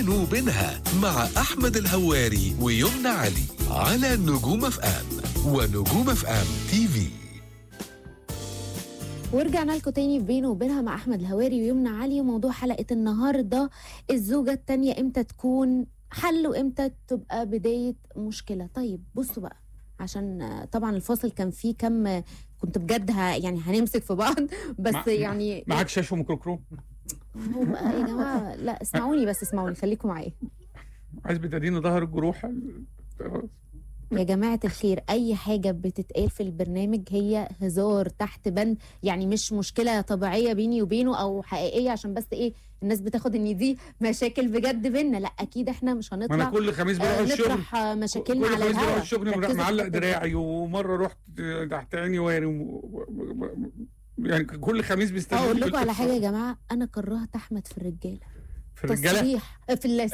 وبينها مع أحمد الهواري ويمنى علي على نجوم اف ام ونجوم اف ام تي في ورجعنا لكم تاني في بينه وبينها مع احمد الهواري ويمنى علي وموضوع حلقه النهارده الزوجه التانية امتى تكون حل وامتى تبقى بدايه مشكله طيب بصوا بقى عشان آه، طبعا الفاصل كان فيه كم آه، كنت بجد ه- يعني هنمسك في بعض بس مع- يعني معاك شاشه وميكروكروم هو بقى يا جماعه لا اسمعوني بس اسمعوني خليكم معايا عايز بتديني ظهر الجروح يا جماعة الخير أي حاجة بتتقال في البرنامج هي هزار تحت بند يعني مش مشكلة طبيعية بيني وبينه أو حقيقية عشان بس إيه الناس بتاخد إن دي مشاكل بجد بينا لا أكيد إحنا مش ما انا هنطلع كل خميس بروح آه، الشغل نطرح آه، مشاكلنا كل على خميس بروح الهواء الشغل ركزوا في معلق الحتة دي. دراعي ومره رحت تحت عيني واري و- يعني كل خميس بيستنى أقول لكم على حاجة يا جماعة أنا كرهت أحمد في الرجالة في الرجاله تصريح آه، في اللاس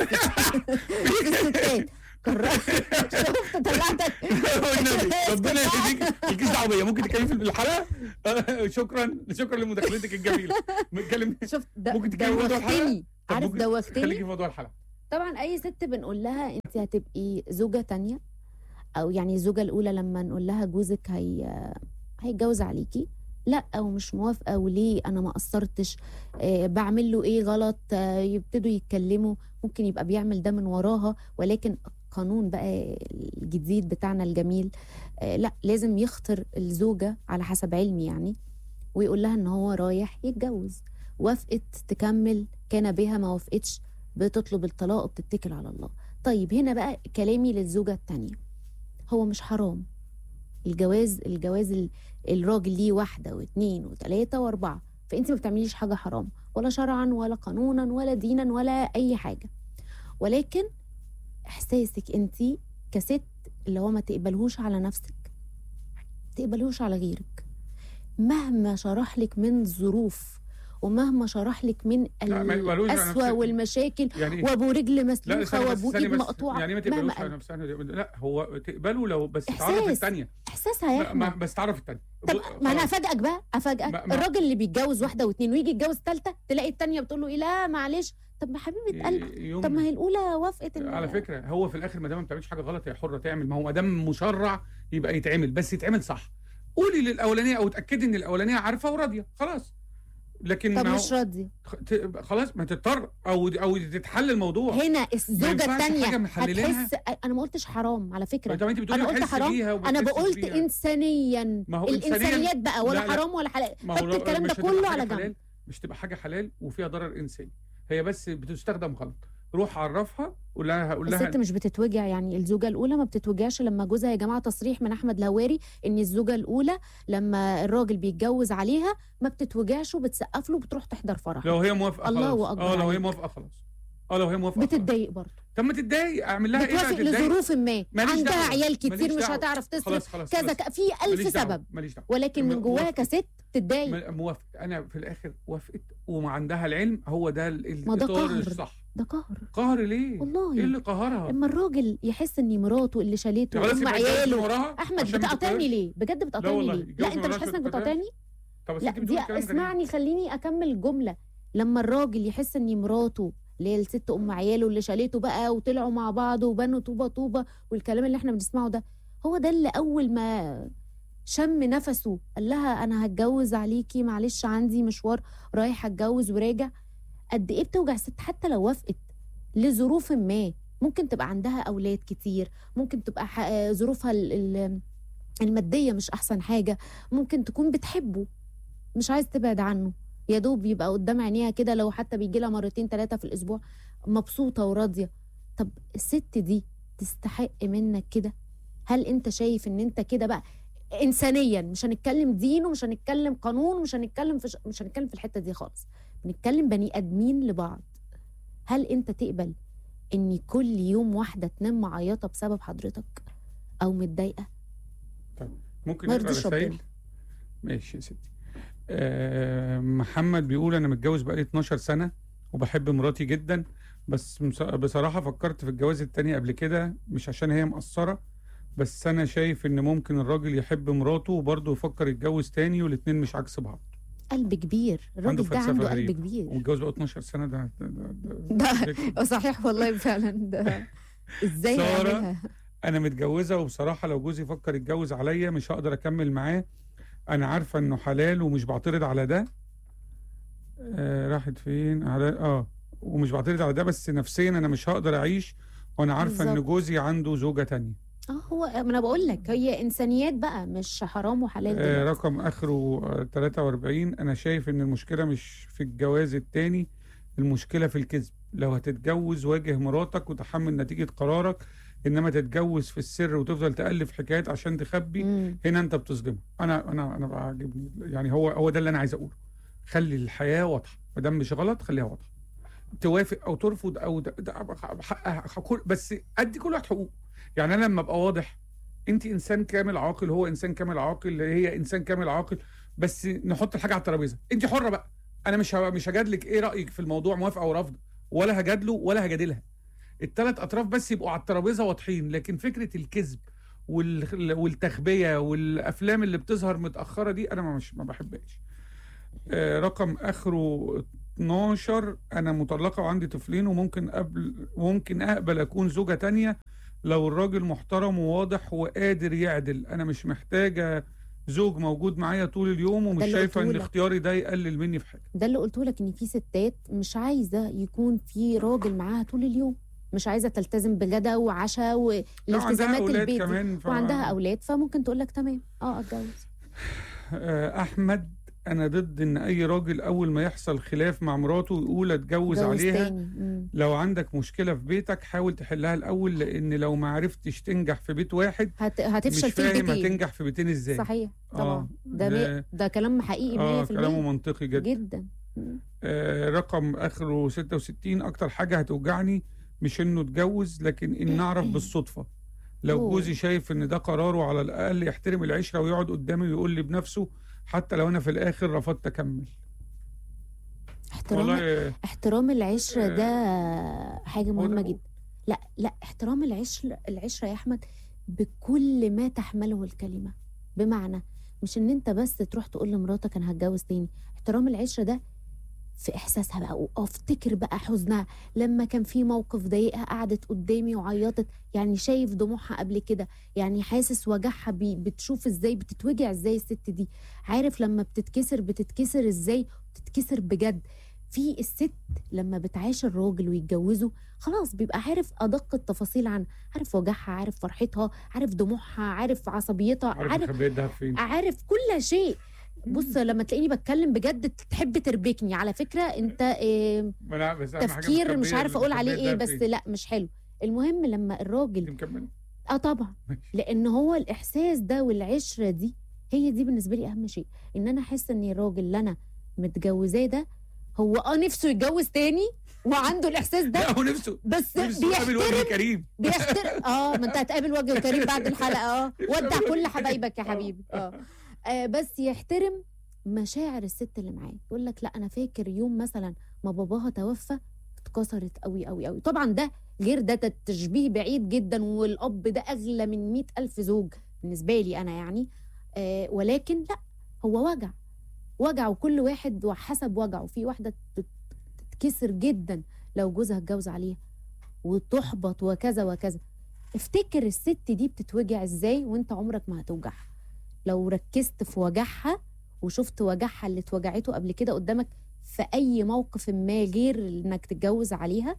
في الستات كرهت شفت طلعتك والنبي ربنا يهديك مالكيش دعوه بيا ممكن تتكلمي في الحلقه آه، شكرا شكرا لمداخلتك الجميله نتكلم شفت د- ممكن تتكلمي في موضوع الحلقة؟ دوختني طب عارف ممكن دوختني خليكي في موضوع الحلقه طبعا اي ست بنقول لها انت هتبقي زوجة تانية او يعني الزوجة الاولى لما نقول لها جوزك هي هيتجوز عليكي لا او مش موافقه وليه انا ما قصرتش آه بعمل له ايه غلط آه يبتدوا يتكلموا ممكن يبقى بيعمل ده من وراها ولكن قانون بقى الجديد بتاعنا الجميل آه لا لازم يخطر الزوجه على حسب علمي يعني ويقول لها ان هو رايح يتجوز وافقت تكمل كان بها ما وافقتش بتطلب الطلاق وبتتكل على الله طيب هنا بقى كلامي للزوجة التانية هو مش حرام الجواز الجواز ال- الراجل ليه واحدة واثنين وثلاثة واربعة فانت ما بتعمليش حاجة حرام ولا شرعا ولا قانونا ولا دينا ولا اي حاجة ولكن احساسك انت كست اللي هو ما تقبلهوش على نفسك تقبلهوش على غيرك مهما شرح لك من ظروف ومهما شرح لك من لا، ما يقبلوش على الأسوأ نفسك. والمشاكل يعني وابو رجل لا مسلوخه استنى بس وابو استنى ايد بس مقطوعه يعني ما مهما تقبلوش قال. على نفسها لا هو تقبله لو بس تعرف إحساس. الثانيه احساسها يا لا ما احمد بس تعرف الثانيه طب ما انا افاجئك بقى افاجئك ما- ما- الراجل اللي بيتجوز واحده واثنين ويجي يتجوز ثالثه تلاقي الثانيه بتقول له ايه لا معلش طب ما حبيبه قلبك طب ما هي الاولى وافقت إن- على فكره هو في الاخر ما دام ما بتعملش حاجه غلط هي حره تعمل ما هو ما دام مشرع يبقى يتعمل بس يتعمل صح قولي للاولانيه او اتاكدي ان الاولانيه عارفه وراضيه خلاص لكن طب ما هو- مش راضيه خ- ت- خلاص ما تضطر او او تتحل الموضوع هنا الزوجه ينفعش حاجة الثانيه محللينها؟ هتحس انا ما قلتش حرام على فكره طب انت بتقولي انا قلت بحس حرام بيها انا وبتحسش بقولت بيها. انسانيا ما هو إنسانياً- الانسانيات بقى ولا لا، لا. حرام ولا حلال ما هو حط لو- الكلام مش ده هتبقى كله حاجة على حلال، جنب مش تبقى حاجه حلال وفيها ضرر انساني هي بس بتستخدم غلط روح عرفها قول لها هقول لها الست مش بتتوجع يعني الزوجه الاولى ما بتتوجعش لما جوزها يا جماعه تصريح من احمد الهواري ان الزوجه الاولى لما الراجل بيتجوز عليها ما بتتوجعش وبتسقف له وبتروح تحضر فرح لو هي موافقه الله خلاص أكبر اه لو هي عليك. موافقه خلاص اه لو هي موافقه خلاص. بتتضايق برضه طب ما تتضايق اعمل لها ايه بقى بتوافق تتضايق لظروف ما ماليش عندها دعوة. عيال ماليش كتير مش دعوة. هتعرف تصرف خلاص خلاص كذا خلاص. ك- في ماليش ألف دعوة، سبب ماليش دعوه ولكن من م- جواها موافق. كست تتضايق م- موافق انا في الاخر وافقت وما عندها العلم هو ده ال- ما ده الاطار قهر. الصح ده قهر قهر ليه؟ والله. ايه اللي قهرها؟ لما الراجل يحس ان مراته اللي شالته خلاص وام يبقى يتجوز من عياله وراها احمد عشان ما بتقاطعني تتجوزش. ليه بجد بتقاطعني والله، ليه يتجوز لا من انت مش وراها حاسس انك عشان بتقاطعني طب بس لا انت دي بتقولي كلام غريب. اسمعني خليني اكمل الجمله لما الراجل يحس ان مراته اللي هي الست ام عياله اللي شالته بقى وطلعوا مع بعض وبنوا طوبه طوبه والكلام اللي احنا بنسمعه ده هو ده اللي اول ما شم نفسه قال لها انا هتجوز عليكي معلش عندي مشوار رايح اتجوز وراجع قد ايه بتوجع الست حتى لو وافقت لظروف ما ممكن تبقى عندها اولاد كتير ممكن تبقى ح- آه، ظروفها ال- ال- الماديه مش احسن حاجه ممكن تكون بتحبه مش عايز تبعد عنه يا دوب يبقى قدام عينيها كده لو حتى بيجي لها مرتين ثلاثه في الاسبوع مبسوطه وراضيه طب الست دي تستحق منك كده هل انت شايف ان انت كده بقى انسانيا مش هنتكلم دين ومش هنتكلم قانون ومش هنتكلم في ش... مش هنتكلم في الحته دي خالص بنتكلم بني ادمين لبعض هل انت تقبل ان كل يوم واحده تنام معيطه بسبب حضرتك او متضايقه ممكن ما نقرا يرضيش رسائل ربنا. ماشي يا ستي آه محمد بيقول انا متجوز بقالي 12 سنه وبحب مراتي جدا بس مس- بصراحه فكرت في الجواز التاني قبل كده مش عشان هي مقصره بس انا شايف ان ممكن الراجل يحب مراته وبرضه يفكر يتجوز تاني والاتنين مش عكس بعض قلب كبير عنده الراجل ده فلسفة عنده قلب غريبة. كبير ومتجوز بقى 12 سنه ده ده, ده, ده ده آه، صحيح والله فعلا ده ازاي سارة. يعملها انا متجوزه وبصراحه لو جوزي فكر يتجوز عليا مش هقدر اكمل معاه انا عارفه انه حلال ومش بعترض على ده آه راحت فين على اه ومش بعترض على ده بس نفسيا انا مش هقدر اعيش وانا عارفه ان بالظبط. جوزي عنده زوجه تانية اه هو ما انا بقول لك هي انسانيات بقى مش حرام وحلال آه دلوقتي. رقم اخره آه 43 انا شايف ان المشكله مش في الجواز التاني المشكله في الكذب لو هتتجوز واجه مراتك وتحمل نتيجه قرارك انما تتجوز في السر وتفضل تالف حكايات عشان تخبي مم. هنا انت بتظلمه انا انا انا بعجبني يعني هو هو ده اللي انا عايز اقوله خلي الحياه واضحه ما دام مش غلط خليها واضحه توافق او ترفض او ده ده حقها حق- بس ادي كل واحد حقوقه يعني انا لما ابقى واضح انت انسان كامل عاقل هو انسان كامل عاقل هي انسان كامل عاقل بس نحط الحاجه على الترابيزه انت حره بقى انا مش ه- مش هجادلك ايه رايك في الموضوع موافقه او رافضه ولا هجادله ولا هجادلها الثلاث اطراف بس يبقوا على الترابيزه واضحين لكن فكره الكذب وال- والتخبيه والافلام اللي بتظهر متاخره دي انا ما مش ما بحبهاش آه، رقم اخره 12 انا مطلقه وعندي طفلين وممكن قبل ممكن اقبل اكون زوجه تانية لو الراجل محترم وواضح وقادر يعدل انا مش محتاجه زوج موجود معايا طول اليوم ومش اللي شايفه ان قلتهولك. اختياري ده يقلل مني في حاجه ده اللي قلته لك ان في ستات مش عايزه يكون في راجل معاها طول اليوم مش عايزه تلتزم بغدا وعشاء لو عندها والالتزامات اولاد البيت دي. كمان ف... وعندها اولاد فممكن تقول لك تمام اه اتجوز آه، احمد انا ضد ان اي راجل اول ما يحصل خلاف مع مراته يقول اتجوز اتجوز عليها تاني مم. لو عندك مشكله في بيتك حاول تحلها الاول لان لو ما عرفتش تنجح في بيت واحد هت... هتفشل مش في فاهم البيتين هتنجح في بيتين ازاي صحيح طبعا آه، ده ده- مي... ده كلام حقيقي 100% اه كلامه منطقي جدا جدا مم. آه رقم اخره 66 اكتر حاجه هتوجعني مش انه اتجوز لكن ان نعرف بالصدفه لو أوه. جوزي شايف ان ده قراره على الاقل يحترم العشره ويقعد قدامي ويقول لي بنفسه حتى لو انا في الاخر رفضت اكمل احترام والله احترام العشرة ده حاجة هو مهمة ده- جدا لا لا احترام العشرة العشرة يا أحمد بكل ما تحمله الكلمة بمعنى مش ان انت بس تروح تقول لمراتك انا هتجوز تاني احترام العشرة ده في احساسها بقى وافتكر بقى حزنها لما كان في موقف ضايقها قعدت قدامي وعيطت يعني شايف دموعها قبل كده يعني حاسس وجعها بي بتشوف ازاي بتتوجع ازاي الست دي عارف لما بتتكسر بتتكسر ازاي بتتكسر بجد في الست لما بتعاشر راجل ويتجوزوا خلاص بيبقى عارف ادق التفاصيل عنها عارف وجعها عارف فرحتها عارف دموعها عارف عصبيتها عارف عارف مخبيات دهب فين عارف كل شيء بص لما تلاقيني بتكلم بجد تحب تربكني على فكره انت إيه ما أنا بس أهم حاجة تفكير مش مخبية عارف اقول عليه مخبيات ايه دهب بس فين. لا مش حلو المهم لما الراجل انت مكملة؟ اه طبعا ماشي. لان هو الاحساس ده والعشره دي هي دي بالنسبه لي اهم شيء ان انا احس ان الراجل اللي انا متجوزاه ده هو اه نفسه يتجوز تاني وعنده الاحساس ده لا هو نفسه بس نفسه يقابل وجه بيحترم كريم بيحترم اه ما انت هتقابل وجه كريم بعد الحلقه اه ودع كل حبايبك يا حبيبي اه آه، بس يحترم مشاعر الست اللي معاه يقول لك لا انا فاكر يوم مثلا ما باباها توفى اتكسرت قوي قوي قوي طبعا ده غير ده ده التشبيه بعيد جدا والاب ده اغلى من مئة الف زوج بالنسبه لي انا يعني آه ولكن لا هو وجع وجع وكل واحد وحسب وجعه في واحده تت- تتكسر جدا لو جوزها اتجوز عليها وتحبط وكذا وكذا افتكر الست دي بتتوجع ازاي وانت عمرك ما هتوجعها لو ركزت في وجعها وشفت وجعها اللي اتوجعته قبل كده قدامك في اي موقف ما غير انك تتجوز عليها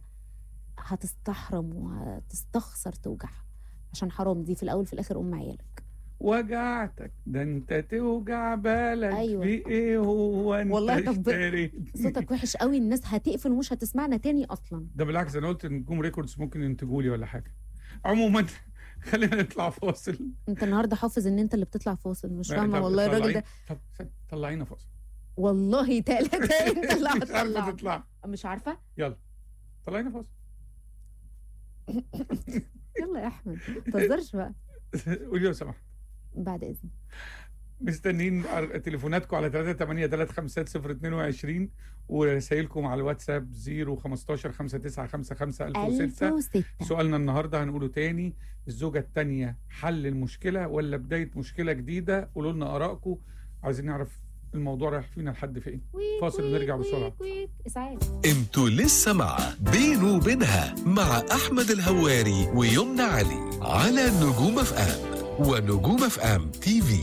هتستحرم وهتستخسر توجعها عشان حرام دي في الاول في الاخر ام عيالك وجعتك ده انت توجع بالك أيوة. في ايه هو انت والله طب- اشتريت صوتك وحش قوي الناس هتقفل ومش هتسمعنا تاني اصلا ده بالعكس انا قلت نجوم ريكوردز ممكن ينتجوا لي ولا حاجه عموما خلينا نطلع فاصل انت النهارده حافظ ان انت اللي بتطلع فاصل مش طب فاهمه والله الراجل طلعين- ده طب استنى، طلعينا فاصل والله تالت انت اللي مش عارفه هتطلع تطلع مش عارفه يلا طلعينا فاصل يلا يا احمد ما تهزرش بقى قولي لو سمحت بعد اذنك مستنيين أر- تليفوناتكم على 383 ورسائلكم على الواتساب 015 5955 1006 1006 سؤالنا النهارده هنقوله تاني الزوجة التانية حل المشكلة ولا بداية مشكلة جديدة قولوا لنا آرائكم عايزين نعرف الموضوع رايح فينا لحد فين ويك فاصل ويك ونرجع ويك بسرعة. ويك اسعاف انتوا لسه مع بينه وبينها مع احمد الهواري ويمنى علي على نجوم اف ام ونجوم اف ام تي في